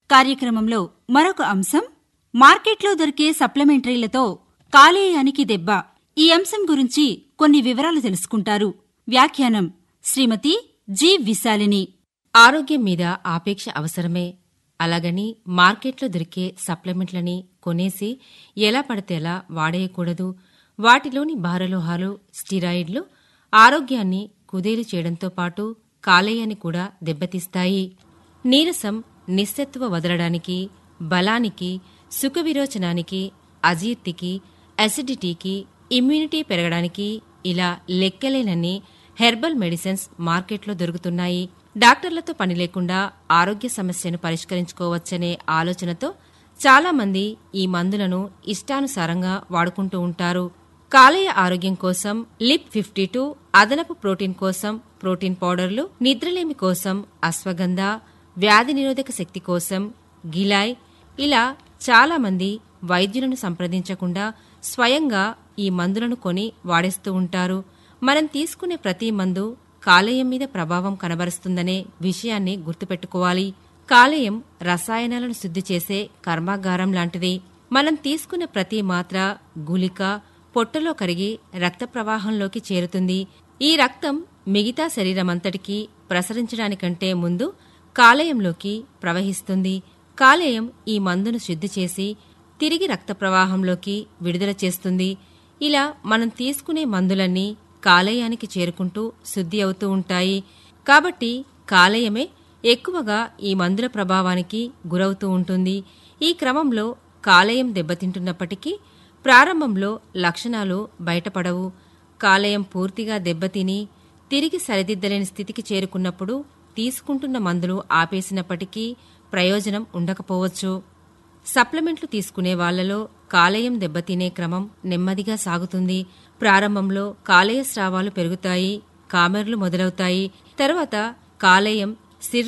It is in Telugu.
కార్యక్రమంలో మరొక అంశం మార్కెట్లో దొరికే సప్లిమెంటరీలతో కాలేయానికి దెబ్బ ఈ అంశం గురించి కొన్ని వివరాలు తెలుసుకుంటారు వ్యాఖ్యానం శ్రీమతి జి విశాలిని ఆరోగ్యం మీద ఆపేక్ష అవసరమే అలాగని మార్కెట్లో దొరికే సప్లిమెంట్లని కొనేసి ఎలా పడితే అలా వాడేయకూడదు వాటిలోని భారలోహాలు స్టిరాయిడ్లు ఆరోగ్యాన్ని కుదేలు చేయడంతో పాటు కాలేయాన్ని కూడా దెబ్బతీస్తాయి నీరసం నిస్సత్తువ వదలడానికి బలానికి సుఖవిరోచనానికి అజీర్తికి అసిడిటీకి ఇమ్యూనిటీ పెరగడానికి ఇలా లెక్కలేనన్ని హెర్బల్ మెడిసిన్స్ మార్కెట్లో దొరుకుతున్నాయి డాక్టర్లతో పని లేకుండా ఆరోగ్య సమస్యను పరిష్కరించుకోవచ్చనే ఆలోచనతో చాలా మంది ఈ మందులను ఇష్టానుసారంగా వాడుకుంటూ ఉంటారు కాలేయ ఆరోగ్యం కోసం లిప్ ఫిఫ్టీ టూ అదనపు ప్రోటీన్ కోసం ప్రోటీన్ పౌడర్లు నిద్రలేమి కోసం అశ్వగంధ వ్యాధి నిరోధక శక్తి కోసం గిలాయ్ ఇలా చాలా మంది వైద్యులను సంప్రదించకుండా స్వయంగా ఈ మందులను కొని వాడేస్తూ ఉంటారు మనం తీసుకునే ప్రతి మందు కాలేయం మీద ప్రభావం కనబరుస్తుందనే విషయాన్ని గుర్తుపెట్టుకోవాలి కాలేయం రసాయనాలను శుద్ధి చేసే కర్మాగారం లాంటిది మనం తీసుకునే ప్రతి మాత్ర గులిక పొట్టలో కరిగి రక్త ప్రవాహంలోకి చేరుతుంది ఈ రక్తం మిగతా శరీరమంతటికీ ప్రసరించడానికంటే ముందు కాలేయంలోకి ప్రవహిస్తుంది కాలేయం ఈ మందును శుద్ధి చేసి తిరిగి రక్త ప్రవాహంలోకి విడుదల చేస్తుంది ఇలా మనం తీసుకునే మందులన్నీ కాలేయానికి చేరుకుంటూ శుద్ధి అవుతూ ఉంటాయి కాబట్టి కాలేయమే ఎక్కువగా ఈ మందుల ప్రభావానికి గురవుతూ ఉంటుంది ఈ క్రమంలో కాలేయం దెబ్బతింటున్నప్పటికీ ప్రారంభంలో లక్షణాలు బయటపడవు కాలేయం పూర్తిగా దెబ్బతిని తిరిగి సరిదిద్దలేని స్థితికి చేరుకున్నప్పుడు తీసుకుంటున్న మందులు ఆపేసినప్పటికీ ప్రయోజనం ఉండకపోవచ్చు సప్లిమెంట్లు తీసుకునే వాళ్లలో కాలేయం దెబ్బతినే క్రమం నెమ్మదిగా సాగుతుంది ప్రారంభంలో కాలేయ స్రావాలు పెరుగుతాయి కామెర్లు మొదలవుతాయి తర్వాత కాలేయం సిర్